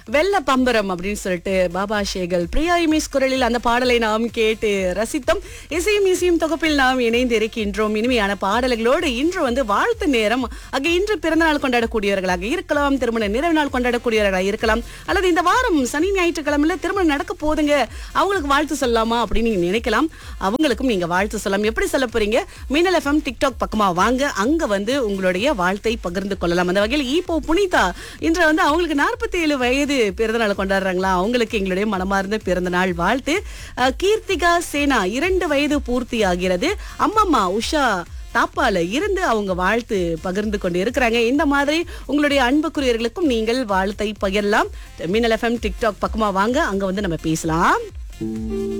வெள்ள பம்பரம் அப்படின்னு சொல்லிட்டு பாபா ஷேகல் பிரியா இமேஷ் குரலில் அந்த பாடலை நாம் கேட்டு ரசித்தோம் இசையும் இசையும் தொகுப்பில் நாம் இணைந்து இருக்கின்றோம் இனிமையான பாடல்களோடு இன்று வந்து வாழ்த்து நேரம் ஆக இன்று பிறந்தநாள் கொண்டாடக்கூடியவர்களாக இருக்கலாம் திருமண நிறைவு நாள் கொண்டாடக்கூடியவர்களாக இருக்கலாம் அல்லது இந்த வாரம் சனி ஞாயிற்றுக்கிழமையில திருமணம் நடக்க போதுங்க அவங்களுக்கு வாழ்த்து சொல்லலாமா அப்படின்னு நீங்க நினைக்கலாம் அவங்களுக்கும் நீங்க வாழ்த்து சொல்லலாம் எப்படி சொல்ல போறீங்க மீனல் எஃப்எம் டிக்டாக் பக்கமா வாங்க அங்க வந்து உங்களுடைய வாழ்த்தை பகிர்ந்து கொள்ளலாம் அந்த வகையில் ஈப்போ புனிதா இன்று வந்து அவங்களுக்கு நாற்பத்தி ஏழு வயது பிறந்தநாள் கொண்டாடுறாங்களா அவங்களுக்கு எங்களுடைய மனமார்ந்த பிறந்தநாள் வாழ்த்து அஹ், கீர்த்திகா சேனா இரண்டு வயது பூர்த்தி ஆகிறது அம்மம்மா உஷா தாப்பால இருந்து அவங்க வாழ்த்து பகிர்ந்து கொண்டு இருக்கிறாங்க இந்த மாதிரி உங்களுடைய அன்புக்குரியவர்களுக்கும் நீங்கள் வாழ்த்தை பகிரலாம் மின்னல் எஃப்எம் டிக்டாக் பக்கமா வாங்க அங்க வந்து நம்ம பேசலாம்